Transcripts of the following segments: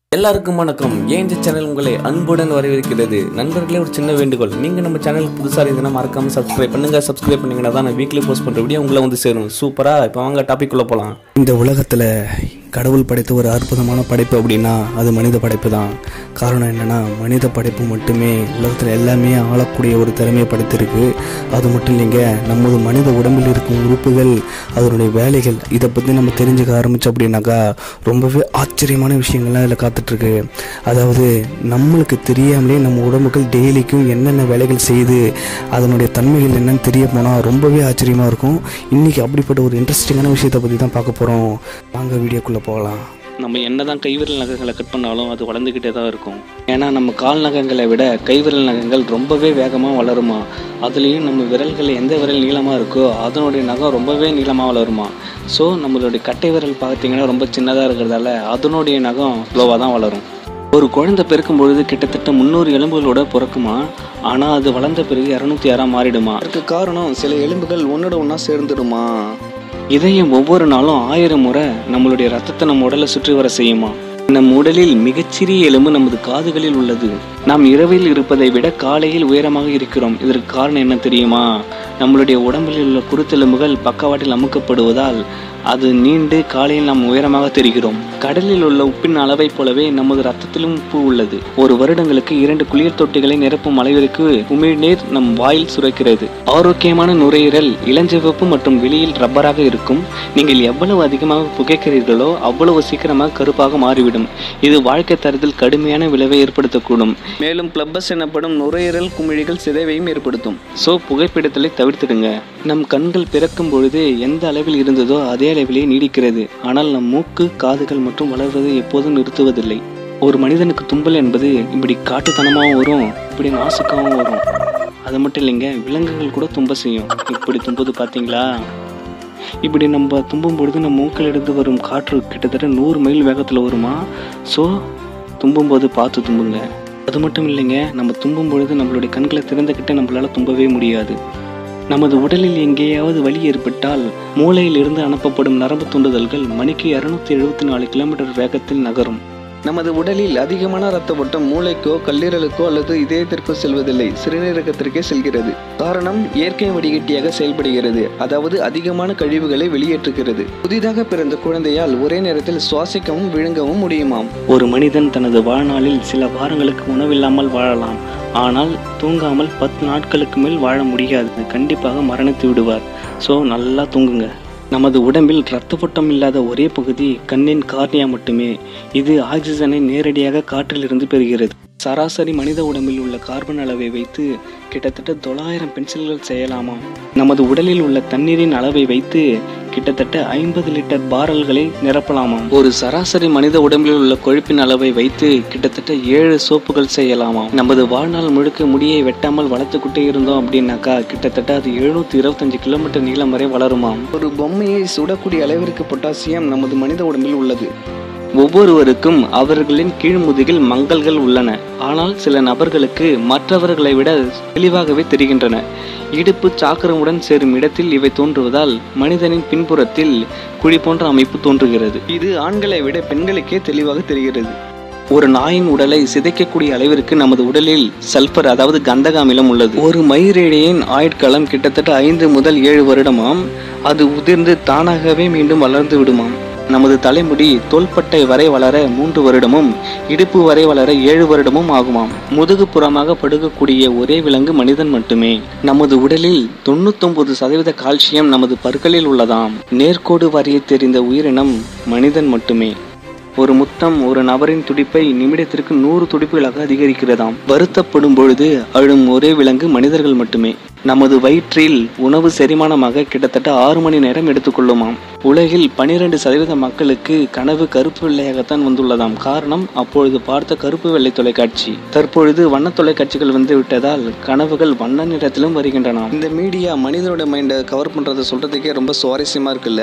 எல்லாருக்கும் வணக்கம் ஏன் இந்த சேனல் உங்களை அன்புடன் வரவேற்கிறது நண்பர்களே ஒரு சின்ன வேண்டுகோள் நீங்கள் நம்ம சேனலுக்கு புதுசாக இருந்தீங்கன்னா மறக்காம சப்ஸ்கிரைப் பண்ணுங்க சப்ஸ்கிரைப் பண்ணீங்கன்னா தான் நான் வீக்லி போஸ்ட் பண்ணுற வீடியோ உங்களை வந்து சேரும் சூப்பராக இப்போ வாங்க டாபிக் உள்ள போகலாம் இந்த உலகத்தில் கடவுள் படைத்த ஒரு அற்புதமான படைப்பு அப்படின்னா அது மனித படைப்பு தான் காரணம் என்னன்னா மனித படைப்பு மட்டுமே உலகத்தில் எல்லாமே ஆளக்கூடிய ஒரு திறமையை படைத்திருக்கு அது மட்டும் இல்லைங்க நமது மனித உடம்பில் இருக்கும் உறுப்புகள் அதனுடைய வேலைகள் இதை பற்றி நம்ம தெரிஞ்சுக்க ஆரம்பிச்சோம் அப்படின்னாக்கா ரொம்பவே ஆச்சரியமான விஷயங்கள்லாம் இதில் காத்துட்ருக்கு அதாவது நம்மளுக்கு தெரியாமலே நம்ம உடம்புகள் டெய்லிக்கும் என்னென்ன வேலைகள் செய்யுது அதனுடைய தன்மைகள் என்னன்னு தெரிய போனால் ரொம்பவே ஆச்சரியமாக இருக்கும் இன்றைக்கி அப்படிப்பட்ட ஒரு இன்ட்ரெஸ்டிங்கான விஷயத்தை பற்றி தான் பார்க்க போகிறோம் வாங்க வீடியோக்குள்ளே போகலாம் நம்ம என்னதான் கைவிரல் நகங்களை கட் பண்ணாலும் அது வளர்ந்துக்கிட்டே தான் இருக்கும் ஏன்னா நம்ம கால் நகங்களை விட கைவிரல் நகங்கள் ரொம்பவே வேகமாக வளருமா அதுலேயும் நம்ம விரல்கள் எந்த விரல் நீளமாக இருக்கோ அதனுடைய நகம் ரொம்பவே நீளமாக வளருமா ஸோ நம்மளுடைய கட்டை விரல் பார்த்தீங்கன்னா ரொம்ப சின்னதாக இருக்கிறதால அதனுடைய நகம் ஸ்லோவாக தான் வளரும் ஒரு குழந்தை பிறக்கும் பொழுது கிட்டத்தட்ட முந்நூறு எலும்புகளோட பிறக்குமா ஆனால் அது வளர்ந்த பிறகு இரநூத்தி ஆறாக மாறிடுமா அதுக்கு காரணம் சில எலும்புகள் ஒன்னோட ஒன்றா சேர்ந்துடுமா இதயம் ஒவ்வொரு நாளும் ஆயிரம் முறை நம்மளுடைய ரத்தத்தை நம்ம உடலை சுற்றி வர செய்யுமா நம் உடலில் மிகச்சிறிய எலும்பு நமது காதுகளில் உள்ளது நாம் இரவில் இருப்பதை விட காலையில் உயரமாக இருக்கிறோம் இதற்கு காரணம் என்ன தெரியுமா நம்மளுடைய உடம்பில் உள்ள குருத்தெலும்புகள் பக்கவாட்டில் அமுக்கப்படுவதால் அது நீண்டு காலையில் நாம் உயரமாக தெரிகிறோம் கடலில் உள்ள உப்பின் அளவைப் போலவே நமது ரத்தத்திலும் உப்பு உள்ளது ஒரு வருடங்களுக்கு இரண்டு குளிர் தொட்டிகளை நிரப்பும் அளவிற்கு உமிழ்நீர் நம் வாயில் சுரக்கிறது ஆரோக்கியமான நுரையீரல் இளஞ்சிவப்பு மற்றும் வெளியில் ரப்பராக இருக்கும் நீங்கள் எவ்வளவு அதிகமாக புகைக்கிறீர்களோ அவ்வளவு சீக்கிரமாக கருப்பாக மாறிவிடும் இது வாழ்க்கை தரத்தில் கடுமையான விளைவை ஏற்படுத்தக்கூடும் மேலும் பிளப்பஸ் எனப்படும் நுரையீரல் குமிழிகள் சிதைவையும் ஏற்படுத்தும் ஸோ புகைப்பிடித்தலை தவிர்த்திடுங்க நம் கண்கள் பிறக்கும் பொழுது எந்த அளவில் இருந்ததோ அதே அளவிலே நீடிக்கிறது ஆனால் நம் மூக்கு காதுகள் மற்றும் வளர்வதை எப்போதும் நிறுத்துவதில்லை ஒரு மனிதனுக்கு தும்பல் என்பது இப்படி காட்டுத்தனமாகவும் வரும் இப்படி நாசுக்காகவும் வரும் அது மட்டும் இல்லைங்க விலங்குகள் கூட தும்ப செய்யும் இப்படி தும்புது பார்த்தீங்களா இப்படி நம்ம தும்பும் பொழுது நம்ம மூக்கிலிருந்து வரும் காற்று கிட்டத்தட்ட நூறு மைல் வேகத்தில் வருமா ஸோ தும்பும்போது பார்த்து தும்புங்க அது மட்டும் இல்லைங்க நம்ம தும்பும் பொழுது நம்மளுடைய கண்களை திறந்துக்கிட்டு நம்மளால தும்பவே முடியாது நமது உடலில் எங்கேயாவது வலி ஏற்பட்டால் மூளையிலிருந்து அனுப்பப்படும் நரம்பு தூண்டுதல்கள் மணிக்கு இருநூத்தி எழுபத்தி நாலு கிலோமீட்டர் வேகத்தில் நகரும் நமது உடலில் அதிகமான ரத்த ஓட்டம் மூளைக்கோ கல்லீரலுக்கோ அல்லது இதயத்திற்கோ செல்வதில்லை சிறுநீரகத்திற்கே செல்கிறது காரணம் இயற்கை வடிகட்டியாக செயல்படுகிறது அதாவது அதிகமான கழிவுகளை வெளியேற்றுகிறது புதிதாக பிறந்த குழந்தையால் ஒரே நேரத்தில் சுவாசிக்கவும் விழுங்கவும் முடியுமாம் ஒரு மனிதன் தனது வாழ்நாளில் சில வாரங்களுக்கு உணவில்லாமல் வாழலாம் ஆனால் தூங்காமல் பத்து நாட்களுக்கு மேல் வாழ முடியாது கண்டிப்பாக மரணித்து விடுவார் ஸோ நல்லா தூங்குங்க நமது உடம்பில் இரத்த ஓட்டம் இல்லாத ஒரே பகுதி கண்ணின் கார்னியா மட்டுமே இது ஆக்சிஜனை நேரடியாக காற்றிலிருந்து பெறுகிறது சராசரி மனித உடம்பில் உள்ள கார்பன் அளவை வைத்து கிட்டத்தட்ட தொள்ளாயிரம் பென்சில்கள் செய்யலாமாம் நமது உடலில் உள்ள தண்ணீரின் அளவை வைத்து கிட்டத்தட்ட ஐம்பது லிட்டர் பாரல்களை நிரப்பலாமாம் ஒரு சராசரி மனித உடம்பில் உள்ள கொழுப்பின் அளவை வைத்து கிட்டத்தட்ட ஏழு சோப்புகள் செய்யலாமாம் நமது வாழ்நாள் முழுக்க முடியை வெட்டாமல் வளர்த்துக்கிட்டே இருந்தோம் அப்படின்னாக்கா கிட்டத்தட்ட அது எழுநூத்தி இருபத்தஞ்சு கிலோமீட்டர் நீளம் வரை வளருமாம் ஒரு பொம்மையை சுடக்கூடிய அளவிற்கு பொட்டாசியம் நமது மனித உடம்பில் உள்ளது ஒவ்வொருவருக்கும் அவர்களின் கீழ்முதுகில் மங்கல்கள் உள்ளன ஆனால் சில நபர்களுக்கு மற்றவர்களை விட தெளிவாகவே தெரிகின்றன இடுப்பு சாக்கரமுடன் சேரும் இடத்தில் இவை தோன்றுவதால் மனிதனின் பின்புறத்தில் குழி போன்ற அமைப்பு தோன்றுகிறது இது ஆண்களை விட பெண்களுக்கே தெளிவாக தெரிகிறது ஒரு நாயின் உடலை சிதைக்கக்கூடிய அளவிற்கு நமது உடலில் சல்பர் அதாவது கந்தக அமிலம் உள்ளது ஒரு மயிரிழையின் ஆயுட்காலம் கிட்டத்தட்ட ஐந்து முதல் ஏழு வருடமாம் அது உதிர்ந்து தானாகவே மீண்டும் வளர்ந்து விடுமாம் நமது தலைமுடி தோள்பட்டை வரை வளர மூன்று வருடமும் இடுப்பு வரை வளர ஏழு வருடமும் ஆகுமாம் முதுகு புறமாக படுக்கக்கூடிய ஒரே விலங்கு மனிதன் மட்டுமே நமது உடலில் தொண்ணூத்தொன்பது சதவீத கால்சியம் நமது பற்களில் உள்ளதாம் நேர்கோடு வரைய தெரிந்த உயிரினம் மனிதன் மட்டுமே ஒரு முத்தம் ஒரு நபரின் துடிப்பை நிமிடத்திற்கு நூறு துடிப்புகளாக அதிகரிக்கிறதாம் வருத்தப்படும் பொழுது அழும் ஒரே விலங்கு மனிதர்கள் மட்டுமே நமது வயிற்றில் உணவு செரிமானமாக கிட்டத்தட்ட ஆறு மணி நேரம் எடுத்துக்கொள்ளுமாம் உலகில் பனிரெண்டு சதவீத மக்களுக்கு கனவு கருப்பு வெள்ளையாகத்தான் வந்துள்ளதாம் காரணம் அப்பொழுது பார்த்த கருப்பு வெள்ளை தொலைக்காட்சி தற்பொழுது வண்ண தொலைக்காட்சிகள் வந்து விட்டதால் கனவுகள் வண்ண நிறத்திலும் வருகின்றன இந்த மீடியா மனிதனோட மைண்டை கவர் பண்றதை சொல்றதுக்கே ரொம்ப சுவாரஸ்யமா இருக்குல்ல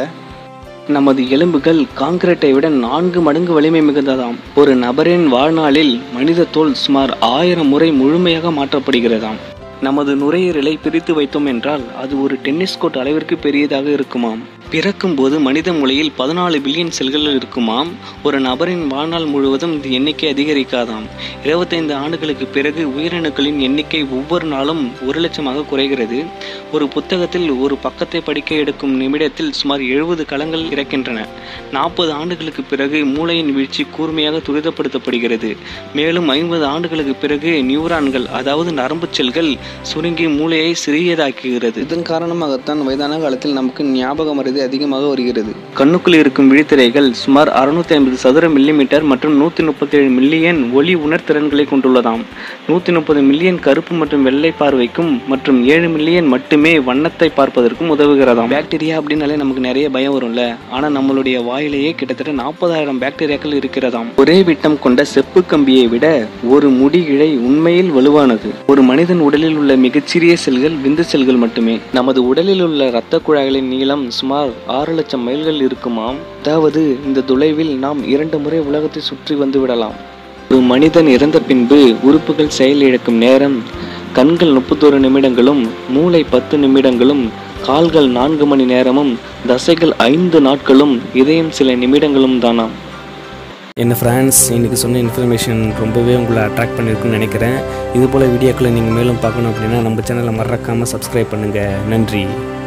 நமது எலும்புகள் காங்கிரீட்டை விட நான்கு மடங்கு வலிமை மிகுந்ததாம் ஒரு நபரின் வாழ்நாளில் மனித தோல் சுமார் ஆயிரம் முறை முழுமையாக மாற்றப்படுகிறதாம் நமது நுரையீரலை பிரித்து வைத்தோம் என்றால் அது ஒரு டென்னிஸ் கோர்ட் அளவிற்கு பெரியதாக இருக்குமாம் பிறக்கும்போது மனித மூளையில் பதினாலு பில்லியன் செல்கள் இருக்குமாம் ஒரு நபரின் வாழ்நாள் முழுவதும் இந்த எண்ணிக்கை அதிகரிக்காதாம் இருபத்தைந்து ஆண்டுகளுக்கு பிறகு உயிரணுக்களின் எண்ணிக்கை ஒவ்வொரு நாளும் ஒரு லட்சமாக குறைகிறது ஒரு புத்தகத்தில் ஒரு பக்கத்தை படிக்க எடுக்கும் நிமிடத்தில் சுமார் எழுபது களங்கள் இறக்கின்றன நாற்பது ஆண்டுகளுக்கு பிறகு மூளையின் வீழ்ச்சி கூர்மையாக துரிதப்படுத்தப்படுகிறது மேலும் ஐம்பது ஆண்டுகளுக்கு பிறகு நியூரான்கள் அதாவது நரம்பு செல்கள் சுருங்கி மூளையை சிறியதாக்குகிறது இதன் காரணமாகத்தான் வயதான காலத்தில் நமக்கு ஞாபக மறதி அதிகமாக வருகிறது கண்ணுக்குள் இருக்கும் விழித்திரைகள் சுமார் அறுநூத்தி ஐம்பது சதுர மில்லிமீட்டர் மற்றும் நூற்றி முப்பத்தேழு மில்லியன் ஒளி உணர்திறன்களை கொண்டுள்ளதாம் நூற்றி முப்பது மில்லியன் கருப்பு மற்றும் வெள்ளை பார்வைக்கும் மற்றும் ஏழு மில்லியன் மட்டுமே வண்ணத்தை பார்ப்பதற்கும் உதவுகிறதாம் பாக்டீரியா அப்படின்னாலே நமக்கு நிறைய பயம் வரும்ல ஆனா நம்மளுடைய வாயிலேயே கிட்டத்தட்ட நாற்பதாயிரம் பாக்டீரியாக்கள் இருக்கிறதாம் ஒரே விட்டம் கொண்ட செப்பு கம்பியை விட ஒரு முடி இழை உண்மையில் வலுவானது ஒரு மனிதன் உடலில் உள்ள மிகச்சிறிய செல்கள் விந்து செல்கள் மட்டுமே நமது உடலில் உள்ள இரத்த குழாய்களின் நீளம் சுமார் ஆறு லட்சம் மைல்கள் இருக்குமாம் அதாவது இந்த தொலைவில் நாம் இரண்டு முறை உலகத்தை சுற்றி வந்து விடலாம் ஒரு மனிதன் இறந்த பின்பு உறுப்புகள் செயலிழக்கும் நேரம் கண்கள் முப்பத்தோரு நிமிடங்களும் மூளை பத்து நிமிடங்களும் கால்கள் நான்கு மணி நேரமும் தசைகள் ஐந்து நாட்களும் இதயம் சில நிமிடங்களும் தானாம் என்ன ஃப்ரெண்ட்ஸ் இன்றைக்கி சொன்ன இன்ஃபர்மேஷன் ரொம்பவே உங்களை அட்ராக்ட் பண்ணியிருக்குன்னு நினைக்கிறேன் இது போல் வீடியோக்களை நீங்கள் மேலும் பார்க்கணும் அப்படின்னா நம்ம சேனலை மறக்காமல் சப்ஸ்கிரைப் பண்ணுங்கள் நன்றி